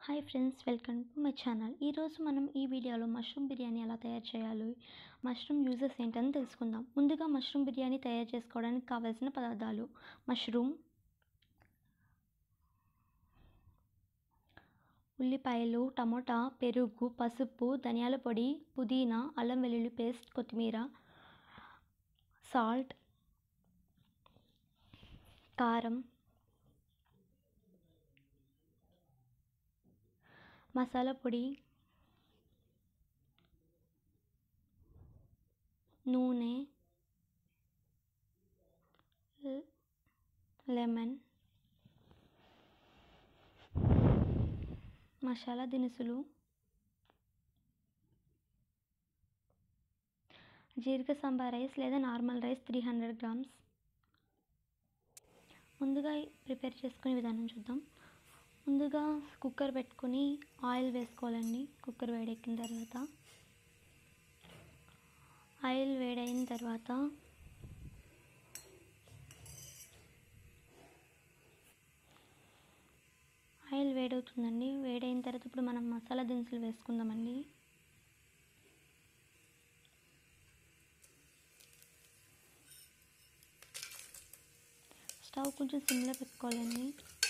hi friends welcome to my channel ఈరోజు మనం ఈ వీడియోలో మష్రూమ్ బిర్యానీ ఎలా తయారు చేయాలి మష్రూమ్ యూజెస్ ఏంటని తెలుసుకుందాం ముందుగా మష్రూమ్ బిర్యానీ తయారు చేసుకోవడానికి కావాల్సిన పదార్థాలు మష్రూమ్ ఉల్లిపాయలు టమోటా పెరుగు పసుపు ధనియాల పొడి పుదీనా అల్లం వెల్లుల్లి పేస్ట్ కొత్తిమీర సాల్ట్ కారం మసాలా పొడి నూనె లెమన్ మసాలా దినుసులు జీరక సాంబార్ రైస్ లేదా normal rice three hundred grams ముందుగా ప్రిపేర్ చేసుకునే విధానం చూద్దాం ముందుగా కుక్కర్ పెట్టుకొని ఆయిల్ వేసుకోవాలండి కుక్కర్ వేడెక్కిన తర్వాత ఆయిల్ వేడైన తర్వాత ఆయిల్ వేడవుతుందండి వేడైన తర్వాత ఇప్పుడు మనం మసాలా దినుసులు వేసుకుందామండి స్టవ్ కొంచెం సిమ్లో పెట్టుకోవాలండి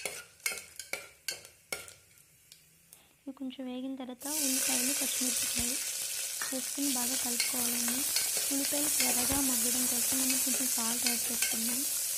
ఇవి కొంచెం వేగిన తర్వాత ఉల్లిపాయలు పచ్చిమిరపకాయలు వేసుకుని బాగా కలుపుకోవాలండి ఉల్లిపాయలు త్వరగా మగ్గడం కోసం మనం కొంచెం సాల్ట్ యాడ్ చేసుకుందాం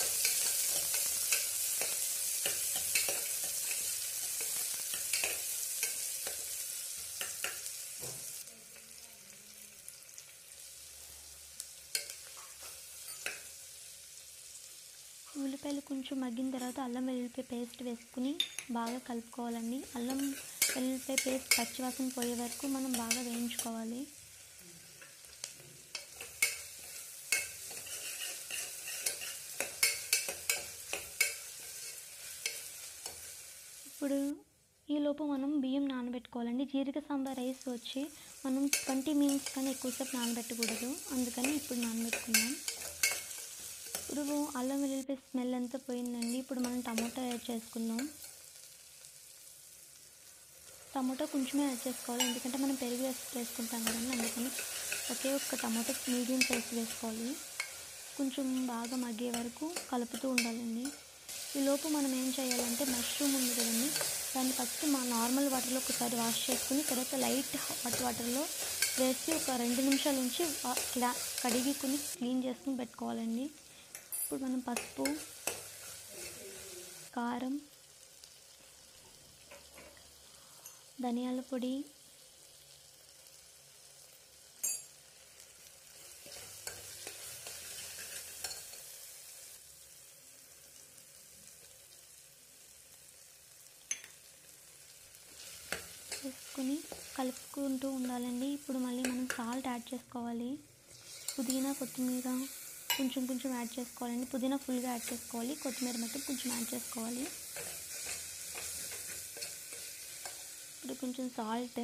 ఉల్లిపాయలు కొంచెం మగ్గిన తర్వాత అల్లం వెల్లుల్లిపాయ పేస్ట్ వేసుకుని బాగా కలుపుకోవాలండి అల్లం వెల్లుల్లిపాయ పేస్ట్ పచ్చివాసన పోయే వరకు మనం బాగా వేయించుకోవాలి ఇప్పుడు ఈలోపు మనం బియ్యం నానబెట్టుకోవాలండి జీరక సాంబార్ రైస్ వచ్చి మనం ట్వంటీ మినిట్స్ కానీ ఎక్కువసేపు నానబెట్టకూడదు అందుకని ఇప్పుడు నానబెట్టుకుందాం ఇప్పుడు అల్లం వెల్లుల్లిపాయ స్మెల్ అంతా పోయిందండి ఇప్పుడు మనం టమాటా యాడ్ చేసుకుందాం టమాటా కొంచెమే యాడ్ చేసుకోవాలి ఎందుకంటే మనం పెరుగు వేసి వేసుకుంటాం కదండి అందుకని ఒకే ఒక్క టమాటా మీడియం సైజ్ వేసుకోవాలి కొంచెం బాగా మగ్గే వరకు కలుపుతూ ఉండాలండి ఈలోపు మనం ఏం చేయాలంటే మష్రూమ్ ఉంది కదండి దాన్ని ఫస్ట్ మా నార్మల్ వాటర్లో ఒకసారి వాష్ చేసుకుని తర్వాత లైట్ హాట్ వాటర్లో వేసి ఒక రెండు నిమిషాల నుంచి కడిగికుని క్లీన్ చేసుకుని పెట్టుకోవాలండి ఇప్పుడు మనం పసుపు కారం ధనియాల పొడి వేసుకొని కలుపుకుంటూ ఉండాలండి ఇప్పుడు మళ్ళీ మనం సాల్ట్ యాడ్ చేసుకోవాలి పుదీనా కొత్తిమీర కొంచెం కొంచెం యాడ్ చేసుకోవాలండి పుదీనా ఫుల్గా యాడ్ చేసుకోవాలి కొత్తిమీర మొత్తం కొంచెం యాడ్ చేసుకోవాలి ఇప్పుడు కొంచెం సాల్ట్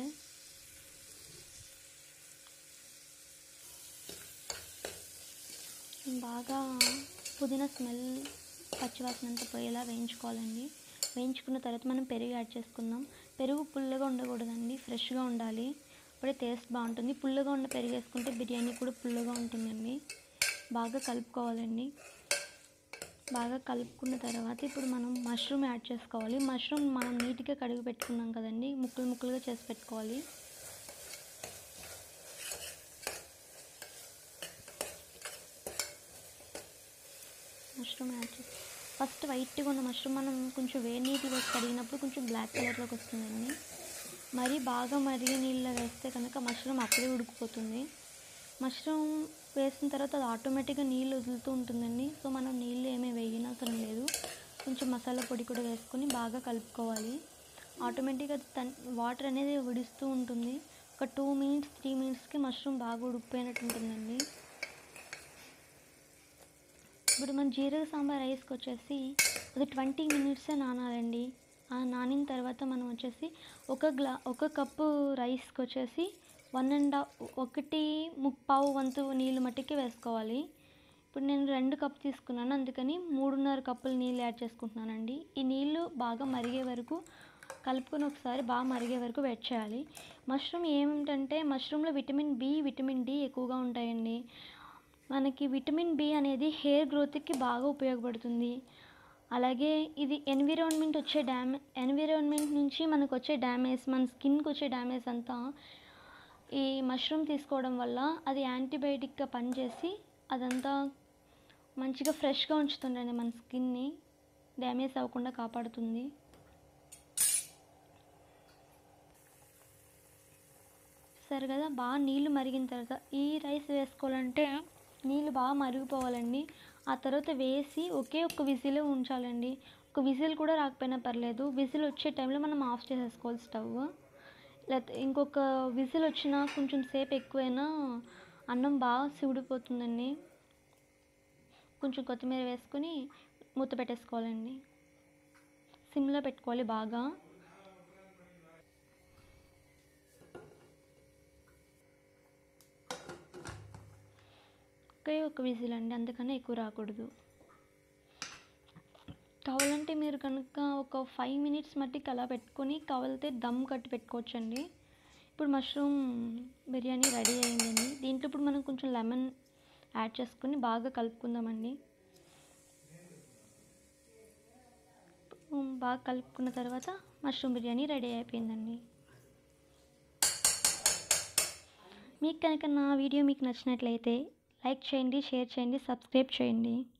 బాగా పుదీనా స్మెల్ పచ్చివాసన అంతా పోయేలా వేయించుకోవాలండి వేయించుకున్న తర్వాత మనం పెరుగు యాడ్ చేసుకుందాం పెరుగు పుల్లగా ఉండకూడదండి ఫ్రెష్గా ఉండాలి అప్పుడే టేస్ట్ బాగుంటుంది పుల్లగా ఉన్న పెరుగు వేసుకుంటే బిర్యానీ కూడా పుల్లగా ఉంటుందండి బాగా కలుపుకోవాలండి బాగా కలుపుకున్న తర్వాత ఇప్పుడు మనం మష్రూమ్ యాడ్ చేసుకోవాలి మష్రూమ్ మనం నీట్గా కడిగి పెట్టుకున్నాం కదండి ముక్కలు ముక్కలుగా చేసి పెట్టుకోవాలి మష్రూమ్ యాడ్ చేసి ఫస్ట్ వైట్గా ఉన్న మష్రూమ్ మనం కొంచెం వేడి నీటిలో వేసి కడిగినప్పుడు కొంచెం బ్లాక్ కలర్లోకి వస్తుందండి మరీ బాగా మరిగి నీళ్ళలో వేస్తే కనుక మష్రూమ్ అప్పుడే ఉడికిపోతుంది మష్రూమ్ వేసిన తర్వాత అది ఆటోమేటిక్గా నీళ్ళు వదులుతూ ఉంటుందండి సో మనం నీళ్ళు ఏమీ వేయనవసరం లేదు కొంచెం మసాలా పొడి కూడా వేసుకొని బాగా కలుపుకోవాలి ఆటోమేటిక్గా తన్ వాటర్ అనేది ఉడిస్తూ ఉంటుంది ఒక టూ మినిట్స్ త్రీ మినిట్స్కి మష్రూమ్ బాగా ఉడికిపోయినట్టు ఉంటుందండి ఇప్పుడు మన జీరక సాంబార్ రైస్కి వచ్చేసి అది ట్వంటీ మినిట్సే నానాలండి ఆ నానిన తర్వాత మనం వచ్చేసి ఒక గ్లా ఒక కప్పు రైస్కి వచ్చేసి వన్ అండ్ ఒకటి ముప్పావు వంతు నీళ్ళు మట్టికి వేసుకోవాలి ఇప్పుడు నేను రెండు కప్ తీసుకున్నాను అందుకని మూడున్నర కప్పులు నీళ్ళు యాడ్ చేసుకుంటున్నానండి ఈ నీళ్ళు బాగా మరిగే వరకు కలుపుకొని ఒకసారి బాగా మరిగే వరకు వెయిట్ చేయాలి మష్రూమ్ ఏమిటంటే మష్రూమ్లో విటమిన్ బి విటమిన్ డి ఎక్కువగా ఉంటాయండి మనకి విటమిన్ బి అనేది హెయిర్ గ్రోత్కి బాగా ఉపయోగపడుతుంది అలాగే ఇది ఎన్విరాన్మెంట్ వచ్చే డ్యామే ఎన్విరాన్మెంట్ నుంచి మనకు వచ్చే డ్యామేజ్ మన స్కిన్కి వచ్చే డ్యామేజ్ అంతా ఈ మష్రూమ్ తీసుకోవడం వల్ల అది యాంటీబయాటిక్గా పనిచేసి అదంతా మంచిగా ఫ్రెష్గా ఉంచుతుందండి మన స్కిన్ని డ్యామేజ్ అవ్వకుండా కాపాడుతుంది సరే కదా బాగా నీళ్ళు మరిగిన తర్వాత ఈ రైస్ వేసుకోవాలంటే నీళ్ళు బాగా మరిగిపోవాలండి ఆ తర్వాత వేసి ఒకే ఒక్క విజిల్ ఉంచాలండి ఒక విజిల్ కూడా రాకపోయినా పర్లేదు విజిల్ వచ్చే టైంలో మనం ఆఫ్ చేసేసుకోవాలి స్టవ్ లేకపోతే ఇంకొక విజిల్ వచ్చినా కొంచెం సేపు ఎక్కువైనా అన్నం బాగా సిడిపోతుందండి కొంచెం కొత్తిమీర వేసుకొని మూత పెట్టేసుకోవాలండి సిమ్లో పెట్టుకోవాలి బాగా ఒకే ఒక విజిల్ అండి అందుకనే ఎక్కువ రాకూడదు కావాలంటే మీరు కనుక ఒక ఫైవ్ మినిట్స్ మట్టికి అలా పెట్టుకొని కావాలితే దమ్ కట్టి పెట్టుకోవచ్చండి ఇప్పుడు మష్రూమ్ బిర్యానీ రెడీ అయిందండి దీంట్లో ఇప్పుడు మనం కొంచెం లెమన్ యాడ్ చేసుకొని బాగా కలుపుకుందామండి బాగా కలుపుకున్న తర్వాత మష్రూమ్ బిర్యానీ రెడీ అయిపోయిందండి మీకు కనుక నా వీడియో మీకు నచ్చినట్లయితే లైక్ చేయండి షేర్ చేయండి సబ్స్క్రైబ్ చేయండి